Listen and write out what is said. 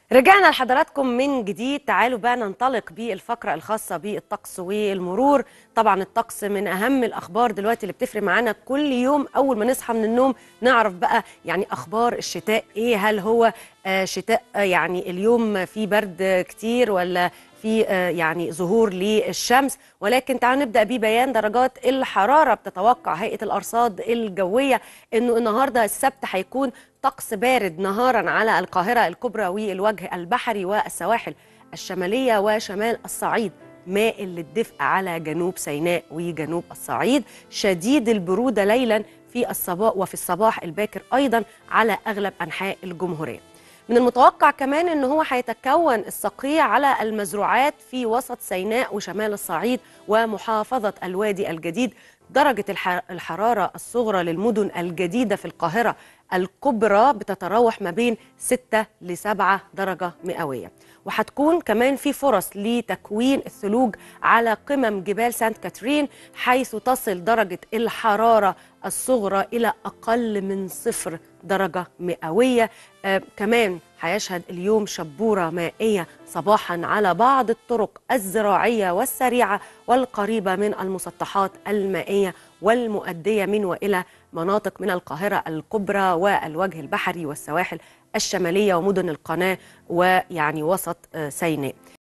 رجعنا لحضراتكم من جديد تعالوا بقى ننطلق بالفقرة الخاصة بالطقس والمرور طبعا الطقس من أهم الأخبار دلوقتي اللي بتفرق معانا كل يوم أول ما نصحى من النوم نعرف بقى يعني أخبار الشتاء إيه هل هو آه شتاء آه يعني اليوم في برد كتير ولا في آه يعني ظهور للشمس ولكن تعالوا نبدا ببيان درجات الحراره بتتوقع هيئه الارصاد الجويه انه النهارده السبت هيكون طقس بارد نهارا على القاهره الكبرى والوجه البحري والسواحل الشماليه وشمال الصعيد مائل للدفء على جنوب سيناء وجنوب الصعيد شديد البروده ليلا في الصباح وفي الصباح الباكر ايضا على اغلب انحاء الجمهوريه من المتوقع كمان ان هو هيتكون الصقيع على المزروعات في وسط سيناء وشمال الصعيد ومحافظه الوادي الجديد درجه الحراره الصغرى للمدن الجديده في القاهره الكبرى بتتراوح ما بين 6 ل 7 درجه مئويه وهتكون كمان في فرص لتكوين الثلوج على قمم جبال سانت كاترين حيث تصل درجه الحراره الصغرى إلى أقل من صفر درجة مئوية آه كمان هيشهد اليوم شبورة مائية صباحا على بعض الطرق الزراعية والسريعة والقريبة من المسطحات المائية والمؤدية من وإلى مناطق من القاهرة الكبرى والوجه البحري والسواحل الشمالية ومدن القناة ويعني وسط آه سيناء